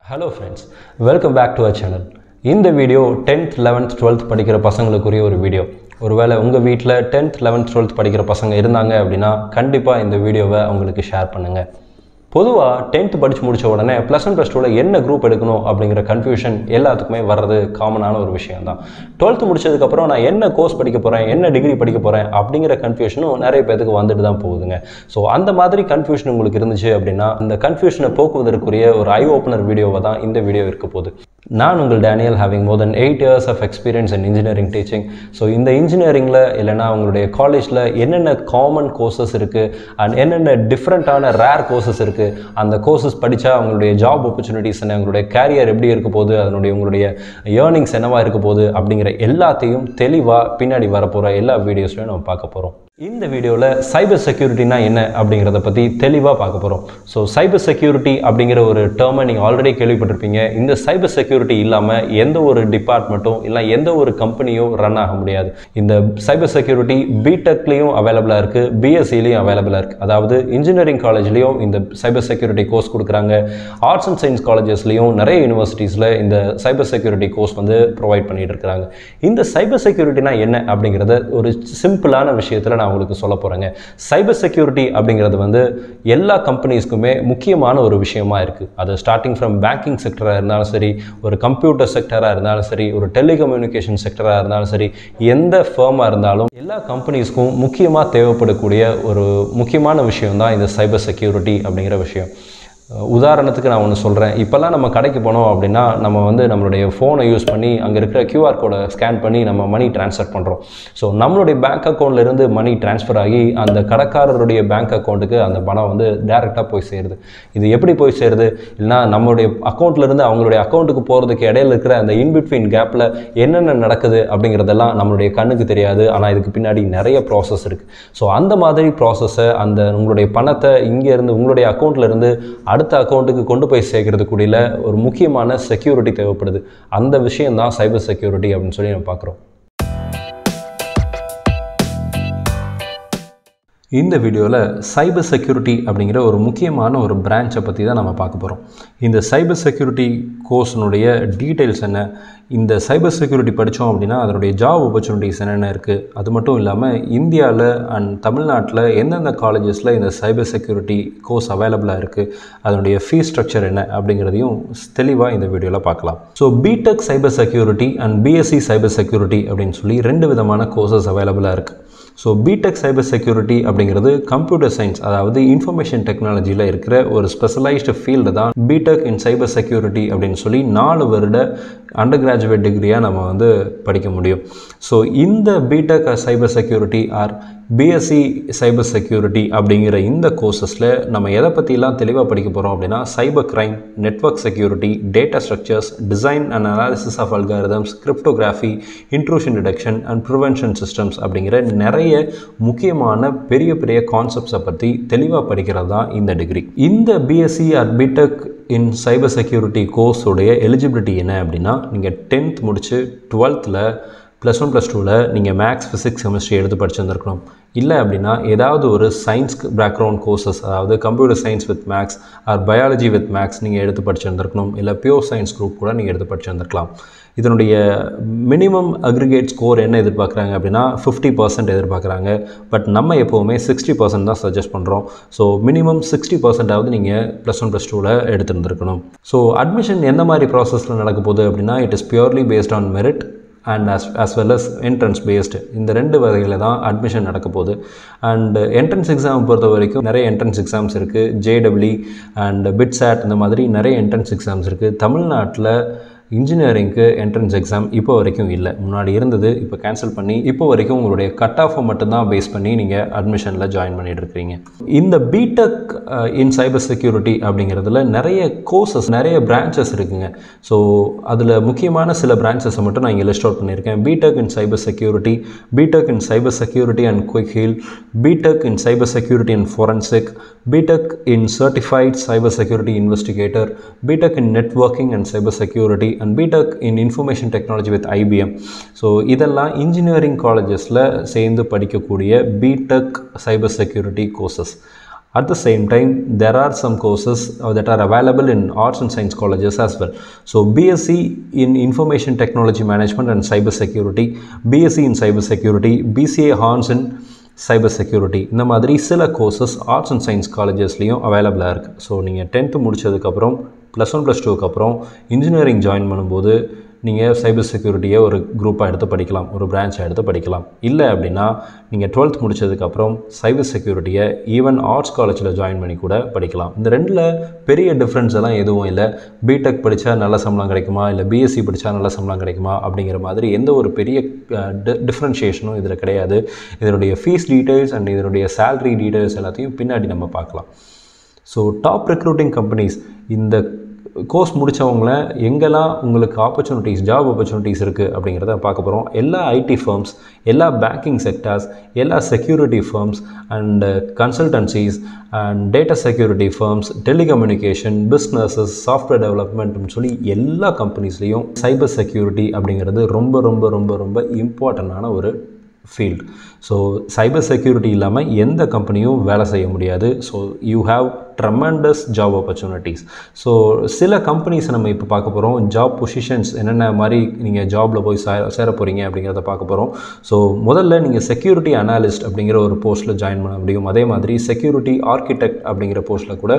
Hello friends welcome back to our channel இந்த video tenth eleventh twelfth படிக்கிற பசங்களுக்குரிய ஒரு வீடியோ ஒருவேளை உங்கள் வீட்டில் டென்த் லெவன்த் டுவெல்த் படிக்கிற பசங்க இருந்தாங்க அப்படின்னா கண்டிப்பாக இந்த வீடியோவை அவங்களுக்கு ஷேர் பண்ணுங்கள் பொதுவாக டென்த் படித்து முடிச்ச உடனே ப்ளஸ் ஒன் ப்ளஸ் டூவில் என்ன குரூப் எடுக்கணும் அப்படிங்கிற கன்ஃபியூஷன் எல்லாத்துக்குமே வர்றது காமனான ஒரு விஷயம் தான் டுவெல்த்து முடிச்சதுக்கப்புறம் நான் என்ன கோர்ஸ் படிக்க போகிறேன் என்ன டிகிரி படிக்க போகிறேன் அப்படிங்கிற கன்ஃபியூஷனும் நிறைய பேருக்கு வந்துட்டு தான் போகுதுங்க ஸோ அந்த மாதிரி கன்ஃபியூஷன் உங்களுக்கு இருந்துச்சு அப்படின்னா அந்த கன்ஃபியூஷனை போக்குவதற்குரிய ஒரு ஐ ஓப்பனர் வீடியோவை தான் இந்த வீடியோ இருக்க போகுது நான் உங்கள் Daniel having more than eight years of experience in engineering teaching so இந்த இன்ஜினியரிங்கில் இல்லைனா உங்களுடைய காலேஜில் என்னென்ன காமன் கோர்சஸ் இருக்குது அண்ட் என்னென்ன டிஃப்ரெண்ட்டான ரேர் கோர்சஸ் இருக்குது அந்த கோர்சஸ் படித்தா அவங்களுடைய ஜாப் ஆப்பர்ச்சுனிட்டிஸ் என்ன உங்களுடைய கேரியர் எப்படி இருக்க போகுது அதனுடைய உங்களுடைய ஏர்னிங்ஸ் என்னவா இருக்க போகுது அப்படிங்கிற எல்லாத்தையும் தெளிவாக பின்னாடி வரப்போகிற எல்லா வீடியோஸ்லையும் நம்ம பார்க்க போகிறோம் இந்த வீடியோவில் சைபர் செக்யூரிட்டினா என்ன அப்படிங்கிறத பற்றி தெளிவாக பார்க்க போகிறோம் ஸோ சைபர் செக்யூரிட்டி அப்படிங்கிற ஒரு டேர்மை நீங்கள் ஆல்ரெடி கேள்விப்பட்டிருப்பீங்க இந்த சைபர் செக்யூரிட்டி இல்லாமல் எந்த ஒரு டிபார்ட்மெண்ட்டும் இல்லை எந்த ஒரு கம்பெனியும் ரன் ஆக முடியாது இந்த சைபர் செக்யூரிட்டி பிடெக்லேயும் அவைலபிளாக இருக்குது பிஎஸ்சிலையும் அவைலபிளாக இருக்குது அதாவது இன்ஜினியரிங் காலேஜ்லேயும் இந்த சைபர் செக்யூரிட்டி கோர்ஸ் கொடுக்குறாங்க ஆர்ட்ஸ் அண்ட் சயின்ஸ் காலேஜஸ்லேயும் நிறைய யூனிவர்சிட்டிஸில் இந்த சைபர் செக்யூரிட்டி கோர்ஸ் வந்து ப்ரொவைட் பண்ணிட்டு இருக்கிறாங்க இந்த சைபர் செக்யூரிட்டினா என்ன அப்படிங்கிறத ஒரு சிம்பிளான விஷயத்தில் நான் உங்களுக்கு சொல்ல போகிறேங்க சைபர் செக்யூரிட்டி அப்படிங்கிறது வந்து எல்லா கம்பெனிஸ்க்குமே முக்கியமான ஒரு விஷயமா இருக்குது அது ஸ்டார்டிங் ஃப்ரம் பேங்கிங் செக்டராக இருந்தாலும் சரி ஒரு கம்ப்யூட்டர் செக்டராக இருந்தாலும் சரி ஒரு டெலிகம்யூனிகேஷன் செக்டராக இருந்தாலும் சரி எந்த ஃபேமாக இருந்தாலும் எல்லா கம்பெனிஸ்க்கும் முக்கியமாக தேவைப்படக்கூடிய ஒரு முக்கியமான விஷயம் தான் இந்த சைபர் செக்யூரிட்டி அப்படிங்கிற விஷயம் உதாரணத்துக்கு நான் ஒன்று சொல்கிறேன் இப்போல்லாம் நம்ம கடைக்கு போனோம் அப்படின்னா நம்ம வந்து நம்மளுடைய ஃபோனை யூஸ் பண்ணி அங்கே இருக்கிற கியூஆர் கோடை ஸ்கேன் பண்ணி நம்ம மணி ட்ரான்ஸ்ஃபர் பண்ணுறோம் ஸோ நம்மளுடைய பேங்க் அக்கௌண்ட்லேருந்து மணி ட்ரான்ஸ்ஃபர் ஆகி அந்த கடைக்காரருடைய பேங்க் அக்கௌண்ட்டுக்கு அந்த பணம் வந்து டேரெக்டாக போய் சேருது இது எப்படி போய் சேருது இல்லைனா நம்மளுடைய அக்கௌண்ட்லேருந்து அவங்களுடைய அக்கௌண்ட்டுக்கு போகிறதுக்கு இடையில இருக்கிற அந்த இன்பிட்வீன் கேப்பில் என்னென்ன நடக்குது அப்படிங்கிறதெல்லாம் நம்மளுடைய கண்ணுக்கு தெரியாது ஆனால் இதுக்கு பின்னாடி நிறைய ப்ராசஸ் இருக்குது ஸோ அந்த மாதிரி ப்ராசஸை அந்த உங்களுடைய பணத்தை இங்கேருந்து உங்களுடைய அக்கௌண்ட்லேருந்து அடுத்த அக்கௌண்ட்டுக்கு கொண்டு போய் சேர்க்கறதுக்குடியில் ஒரு முக்கியமான செக்யூரிட்டி தேவைப்படுது அந்த விஷயம் தான் சைபர் செக்யூரிட்டி அப்படின்னு சொல்லி நம்ம பார்க்குறோம் இந்த வீடியோவில் சைபர் செக்யூரிட்டி அப்படிங்கிற ஒரு முக்கியமான ஒரு பிரான்ச்சை பற்றி தான் நம்ம பார்க்க போகிறோம் இந்த சைபர் செக்யூரிட்டி கோர்ஸினுடைய டீட்டெயில்ஸ் என்ன இந்த சைபர் செக்யூரிட்டி படித்தோம் அப்படின்னா அதனுடைய ஜாப் ஆப்பர்ச்சுனிட்டிஸ் என்னென்ன இருக்குது அது மட்டும் இல்லாமல் இந்தியாவில் அண்ட் தமிழ்நாட்டில் எந்தெந்த காலேஜஸில் இந்த சைபர் செக்யூரிட்டி கோர்ஸ் அவைலபிளாக இருக்குது அதனுடைய ஃபீஸ் ஸ்ட்ரக்சர் என்ன அப்படிங்கிறதையும் தெளிவாக இந்த வீடியோவில் பார்க்கலாம் so BTech cyber security and BSc cyber security அப்படின்னு சொல்லி ரெண்டு விதமான கோர்சஸ் அவைலபிளாக இருக்குது ஸோ பிடெக் சைபர் செக்யூரிட்டி அப்படிங்கிறது கம்ப்யூட்டர் சயின்ஸ் அதாவது இன்ஃபர்மேஷன் டெக்னாலஜியில் இருக்கிற ஒரு ஸ்பெஷலைஸ்டு ஃபீல்டு தான் பிடெக் இன் சைபர் செக்யூரிட்டி அப்படின்னு சொல்லி நாலு வருட அண்டர் கிராஜுவேட் டிகிரியாக நம்ம வந்து படிக்க முடியும் ஸோ இந்த BTech cyber security or BSc cyber security அப்படிங்கிற இந்த கோர்சஸில் நம்ம எதை பற்றிலாம் தெளிவாக படிக்க போகிறோம் அப்படின்னா cyber crime network security data structures design and analysis of algorithms cryptography intrusion detection and prevention systems அப்படிங்கிற நிறைய முக்கியமான பெரிய பெரிய கான்செப்ட்ஸை பற்றி தெளிவாக படிக்கிறது தான் இந்த டிகிரி இந்த BSc or BTech in cyber security கோர்ஸோடைய எலிஜிபிலிட்டி என்ன அப்படின்னா நீங்கள் டென்த் முடித்து டுவெல்த்தில் ப்ளஸ் ஒன் ப்ளஸ் டூவில் நீங்கள் மேக்ஸ் ஃபிசிக்ஸ் கெமிஸ்ட்ரி எடுத்து படிச்சிருந்துருக்கணும் இல்லை அப்படின்னா ஏதாவது ஒரு சயின்ஸ் பேக்ரவுண்ட் கோர்சஸ் அதாவது computer science with maths or biology with maths நீங்கள் எடுத்து படிச்சிருந்துருக்கணும் இல்லை பியூர் சயின்ஸ் குரூப் கூட நீங்கள் எடுத்து படிச்சிருந்துருக்கலாம் இதனுடைய மினிமம் அக்ரிகேட் ஸ்கோர் என்ன எதிர்பார்க்குறாங்க அப்படின்னா ஃபிஃப்டி பர்சன்ட் எதிர்பார்க்குறாங்க பட் நம்ம எப்போவுமே சிக்ஸ்டி பர்சன்ட் தான் சஜஸ்ட் பண்ணுறோம் ஸோ மினிமம் சிக்ஸ்டி பர்சன்டாவது நீங்கள் ப்ளஸ் ஒன் ப்ளஸ் டூவில் எடுத்துருந்துருக்கணும் ஸோ அட்மிஷன் எந்த மாதிரி ப்ராசஸில் நடக்க போகுது அப்படின்னா it is purely based on merit and as as well as entrance based இந்த ரெண்டு வகையில் தான் அட்மிஷன் நடக்க போகுது அண்ட் என்ட்ரன்ஸ் எக்ஸாம் பொறுத்த வரைக்கும் நிறைய என்ட்ரன்ஸ் எக்ஸாம்ஸ் இருக்குது ஜேடபிள்யூ அண்ட் பிட்சாட் இந்த மாதிரி நிறைய என்ட்ரன்ஸ் எக்ஸாம்ஸ் இருக்குது தமிழ்நாட்டில் இன்ஜினியரிங்க்கு என்ட்ரன்ஸ் எக்ஸாம் இப்போ வரைக்கும் இல்லை முன்னாடி இருந்தது இப்போ கேன்சல் பண்ணி இப்போ வரைக்கும் உங்களுடைய கட் ஆஃபை மட்டும்தான் பேஸ் பண்ணி நீங்கள் அட்மிஷனில் ஜாயின் பண்ணிட்டு இருக்கீங்க இந்த பிடெக் இன் சைபர் செக்யூரிட்டி அப்படிங்கிறதுல நிறைய கோர்சஸ் நிறைய பிரான்ச்சஸ் இருக்குங்க ஸோ அதில் முக்கியமான சில பிரான்ச்சஸை மட்டும் நான் இங்கே லிஸ்ட் அவுட் பண்ணியிருக்கேன் BTech in cyber security BTech in cyber security and Quick Heal BTech in cyber security and forensic BTech in certified cyber security investigator BTech in networking and cyber security and BTech in information technology with IBM so இதெல்லாம் engineering காலேஜஸில் சேர்ந்து படிக்கக்கூடிய BTech cyber security courses At the same time, there are some courses uh, that are available in arts and science colleges as well. So, BSc in Information Technology Management and Cyber Security, BSc in Cyber Security, BCA Hans in cyber security இந்த மாதிரி சில கோர்சஸ் arts and science காலேஜஸ்லேயும் அவைலபிளாக இருக்குது so நீங்கள் tenth முடித்ததுக்கப்புறம் plus one plus டூக்கு அப்புறம் இன்ஜினியரிங் ஜாயின் பண்ணும்போது நீங்கள் சைபர் செக்யூரிட்டியை ஒரு குரூப்பாக எடுத்து படிக்கலாம் ஒரு பிரான்ச்சை எடுத்து படிக்கலாம் இல்லை அப்படின்னா நீங்கள் டுவெல்த் முடித்ததுக்கப்புறம் சைபர் செக்யூரிட்டியை ஈவன் ஆர்ட்ஸ் காலேஜில் ஜாயின் பண்ணி கூட படிக்கலாம் இந்த ரெண்டில் பெரிய டிஃப்ரென்ஸ் எல்லாம் எதுவும் இல்லை பிடெக் படித்தா நல்ல சம்பளம் கிடைக்குமா இல்லை பிஎஸ்சி படித்தா நல்ல சம்பளம் கிடைக்குமா அப்படிங்கிற மாதிரி எந்த ஒரு பெரிய டிஃப்ரென்ஷியேஷனும் இதில் கிடையாது இதனுடைய ஃபீஸ் டீட்டெயில்ஸ் அண்ட் இதனுடைய சேல்ரி டீட்டெயில்ஸ் எல்லாத்தையும் பின்னாடி நம்ம பார்க்கலாம் ஸோ டாப் ரெக்ரூட்டிங் கம்பெனிஸ் இந்த கோர்ஸ் முடித்தவங்கள எங்கெல்லாம் உங்களுக்கு ஆப்பர்ச்சுனிட்டிஸ் ஜாப் ஆப்பர்ச்சுனிட்டிஸ் இருக்குது அப்படிங்கிறத பார்க்க போகிறோம் எல்லா ஐடி ஃபர்ம்ஸ் எல்லா பேங்கிங் செக்டார்ஸ் எல்லா security firms and consultancies and data security firms telecommunication businesses software டெவலப்மெண்ட்னு சொல்லி எல்லா கம்பெனிஸ்லேயும் சைபர் செக்யூரிட்டி அப்படிங்கிறது ரொம்ப ரொம்ப ரொம்ப ரொம்ப இம்பார்ட்டண்ட்டான ஒரு ஃபீல்ட் ஸோ சைபர் செக்யூரிட்டி இல்லாமல் எந்த கம்பெனியும் வேலை செய்ய முடியாது so you have tremendous job opportunities so சில கம்பெனிஸ் நம்ம இப்போ பார்க்க போகிறோம் ஜாப் பொசிஷன்ஸ் என்னென்ன மாதிரி நீங்கள் ஜாபில் போய் சே சேர போகிறீங்க அப்படிங்கிறத பார்க்க போகிறோம் ஸோ முதல்ல நீங்கள் செக்யூரிட்டி அனாலிஸ்ட் அப்படிங்கிற ஒரு போஸ்ட்டில் ஜாயின் பண்ண முடியும் அதே மாதிரி செக்யூரிட்டி ஆர்கிடெக்ட் அப்படிங்கிற போஸ்ட்டில் கூட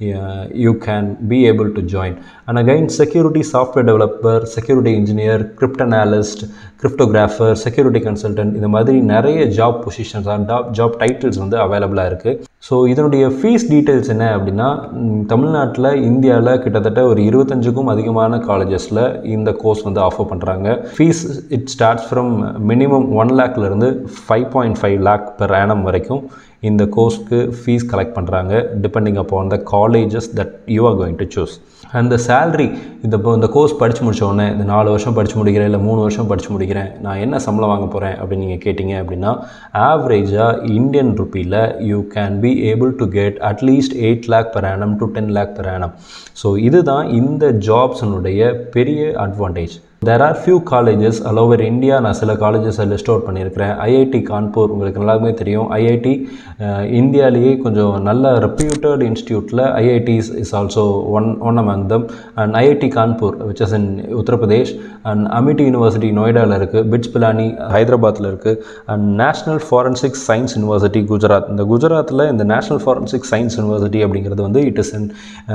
you can be able to join and again security software developer security engineer cryptanalyst cryptographer security consultant இந்த மாதிரி நிறைய job positions job job titles வந்து அவைலபிளாக இருக்குது ஸோ இதனுடைய ஃபீஸ் டீட்டெயில்ஸ் என்ன அப்படின்னா தமிழ்நாட்டில் இந்தியாவில் கிட்டத்தட்ட ஒரு இருபத்தஞ்சுக்கும் அதிகமான காலேஜஸில் இந்த கோர்ஸ் வந்து ஆஃபர் பண்ணுறாங்க fees it starts from minimum one லேக்லேருந்து five point five lakh per annum வரைக்கும் இந்த கோர்ஸ்க்கு ஃபீஸ் கலெக்ட் பண்ணுறாங்க depending upon the colleges that you are going to choose அந்த சேல்ரி இந்த இப்போ இந்த கோர்ஸ் படித்து முடிச்ச உடனே இந்த நாலு வருஷம் படித்து முடிக்கிறேன் இல்லை மூணு வருஷம் படித்து முடிக்கிறேன் நான் என்ன சம்பளம் வாங்க போகிறேன் அப்படின்னு நீங்கள் கேட்டிங்க அப்படின்னா ஆவரேஜாக இந்தியன் ருப்பியில் you can be able to get at least eight lakh per annum to ten lakh per annum so இதுதான் இந்த ஜாப்ஸினுடைய பெரிய advantage there are few colleges all over India நான் சில காலேஜஸை லிஸ்ட் அவுட் பண்ணியிருக்கிறேன் ஐஐடி கான்பூர் உங்களுக்கு நல்லாவே தெரியும் ஐஐடி இந்தியாவிலேயே கொஞ்சம் நல்ல ரெப்யூட்டட் இன்ஸ்டியூட்டில் IITs is also one one among them and IIT Kanpur which is in Uttar Pradesh and Amity University நொய்டாவில் இருக்குது பிட்ஸ் பிலானி ஹைதராபாத்தில் இருக்குது and National Forensic Science University Gujarat இந்த குஜராத்தில் இந்த நேஷ்னல் ஃபாரன்சிக் சயின்ஸ் யூனிவர்சிட்டி அப்படிங்கிறது வந்து it is in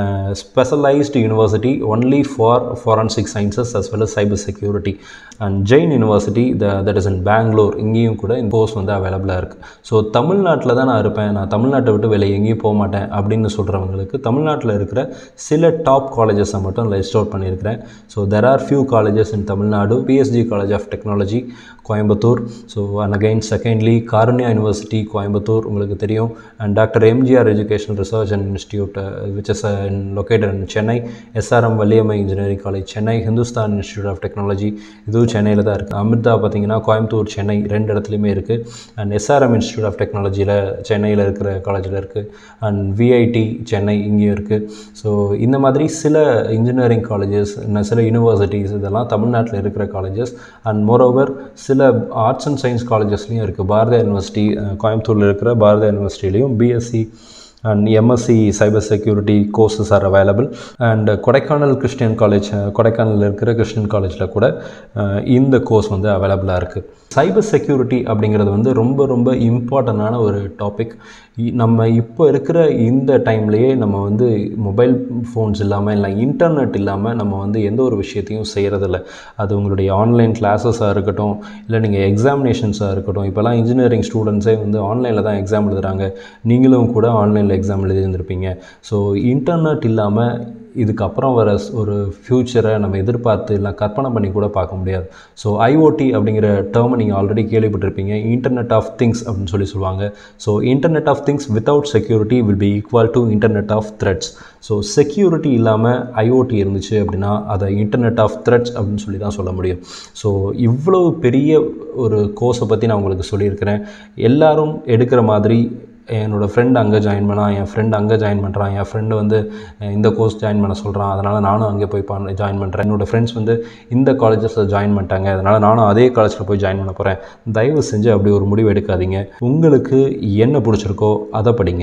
specialised university only for forensic sciences as well as cyber security and Jain University the that is in Bangalore இங்கேயும் கூட இந்த கோர்ஸ் வந்து அவைலபிளாக இருக்குது ஸோ தமிழ்நாட்டில் தான் நான் இருப்பேன் நான் தமிழ்நாட்டை விட்டு வெளியே எங்கேயும் போக மாட்டேன் அப்படின்னு சொல்கிறவங்களுக்கு தமிழ்நாட்டில் இருக்கிற சில டாப் காலேஜஸை மட்டும் லிஸ்ட் அவுட் பண்ணியிருக்கிறேன் so there are few colleges in Tamil Nadu PSG college of technology Coimbatore so and again secondly Karunya university Coimbatore உங்களுக்கு தெரியும் and doctor MGR educational research and institute which is in located in Chennai SRM Valliammai engineering college Chennai Hindustan institute of technology இதுவும் சென்னையில் தான் இருக்குது அமிர்தா பார்த்தீங்கன்னா கோயம்புத்தூர் சென்னை ரெண்டு இடத்துலையுமே இருக்குது அண்ட் எஸ்ஆர்எம் இன்ஸ்டியூட் ஆஃப் டெக்னாலஜியில் சென்னையில் இருக்கிற காலேஜில் இருக்குது அண்ட் விஐடி சென்னை இங்கேயும் இருக்குது ஸோ இந்த மாதிரி சில இன்ஜினியரிங் காலேஜஸ் சில யூனிவர்சிட்டிஸ் இதெல்லாம் தமிழ்நாட்டில் இருக்கிற காலேஜஸ் அண்ட் மோரோவர் சில ஆர்ட்ஸ் அண்ட் சயின்ஸ் காலேஜஸ்லேயும் இருக்குது பாரதியா யூனிவர்சிட்டி கோயம்புத்தூரில் இருக்கிற பாரதியா யூனிவர்சிட்டிலையும் BSc and MSc cyber security courses are available and Kodaikanal Christian college கொடைக்கானலில் இருக்கிற கிறிஸ்டியன் காலேஜில் கூட இந்த கோர்ஸ் வந்து அவைலபிளாக இருக்குது சைபர் செக்யூரிட்டி அப்படிங்கிறது வந்து ரொம்ப ரொம்ப இம்பார்ட்டண்டான ஒரு டாபிக் நம்ம இப்போ இருக்கிற இந்த டைம்லேயே நம்ம வந்து மொபைல் ஃபோன்ஸ் இல்லாமல் இல்லை இன்டர்நெட் இல்லாமல் நம்ம வந்து எந்த ஒரு விஷயத்தையும் செய்கிறதில்ல அது உங்களுடைய ஆன்லைன் கிளாஸஸாக இருக்கட்டும் இல்லை நீங்கள் எக்ஸாமினேஷன்ஸாக இருக்கட்டும் இப்போலாம் இன்ஜினியரிங் ஸ்டூடெண்ட்ஸே வந்து ஆன்லைனில் தான் எக்ஸாம் எழுதுகிறாங்க நீங்களும் கூட ஆன்லைனில் எக்ஸாம் எழுதியிருந்திருப்பீங்க ஸோ இன்டர்நெட் இல்லாமல் இதுக்கப்புறம் வர ஒரு ஃப்யூச்சரை நம்ம எதிர்பார்த்து இல்லை கற்பனை பண்ணி கூட பார்க்க முடியாது ஸோ ஐஓடி அப்படிங்கிற டேர்மை நீங்கள் ஆல்ரெடி கேள்விப்பட்டிருப்பீங்க இன்டர்நெட் ஆஃப் திங்ஸ் அப்படின்னு சொல்லி சொல்லுவாங்க so internet of things without security will be equal to internet of threats so security இல்லாமல் ஐஓடி இருந்துச்சு அப்படின்னா அதை இன்டர்நெட் ஆஃப் த்ரெட்ஸ் அப்படின்னு சொல்லி தான் சொல்ல முடியும் ஸோ இவ்வளோ பெரிய ஒரு கோர்ஸை பற்றி நான் உங்களுக்கு சொல்லியிருக்கிறேன் எல்லாரும் எடுக்கிற மாதிரி என்னோடய ஃப்ரெண்ட் அங்கே ஜாயின் பண்ணான் என் ஃப்ரெண்ட் அங்கே ஜாயின் பண்ணுறான் என் ஃப்ரெண்டு வந்து இந்த கோர்ஸ் ஜாயின் பண்ண சொல்கிறான் அதனால் நானும் அங்கே போய் பண்ண ஜாயின் பண்ணுறேன் என்னோடய ஃப்ரெண்ட்ஸ் வந்து இந்த காலேஜஸில் ஜாயின் பண்ணிட்டாங்க அதனால் நானும் அதே காலேஜில் போய் ஜாயின் பண்ண போகிறேன் தயவு செஞ்சு அப்படி ஒரு முடிவு எடுக்காதீங்க உங்களுக்கு என்ன பிடிச்சிருக்கோ அதை படிங்க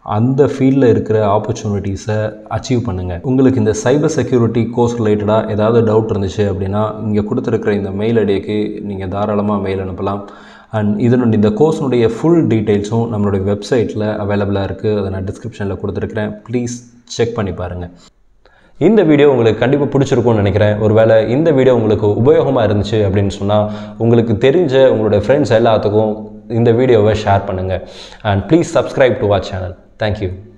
அந்த ஃபீல்டில் இருக்கிற ஆப்பர்ச்சுனிட்டிஸை அச்சீவ் பண்ணுங்கள் உங்களுக்கு இந்த சைபர் செக்யூரிட்டி கோர்ஸ் ரிலேட்டடாக ஏதாவது டவுட் இருந்துச்சு அப்படின்னா இங்கே கொடுத்துருக்கிற இந்த மெயில் ஐடிக்கு நீங்கள் தாராளமாக மெயில் அனுப்பலாம் அண்ட் இதனுடைய இந்த கோர்ஸினுடைய ஃபுல் டீட்டெயில்ஸும் நம்மளுடைய வெப்சைட்டில் அவைலபிளாக இருக்குது அதை நான் டிஸ்கிரிப்ஷனில் கொடுத்துருக்குறேன் ப்ளீஸ் செக் பண்ணி பாருங்கள் இந்த வீடியோ உங்களுக்கு கண்டிப்பாக பிடிச்சிருக்கும்னு நினைக்கிறேன் ஒருவேளை இந்த வீடியோ உங்களுக்கு உபயோகமாக இருந்துச்சு அப்படின்னு சொன்னால் உங்களுக்கு தெரிஞ்ச உங்களுடைய ஃப்ரெண்ட்ஸ் எல்லாத்துக்கும் இந்த வீடியோவை ஷேர் பண்ணுங்கள் and please subscribe to our channel thank you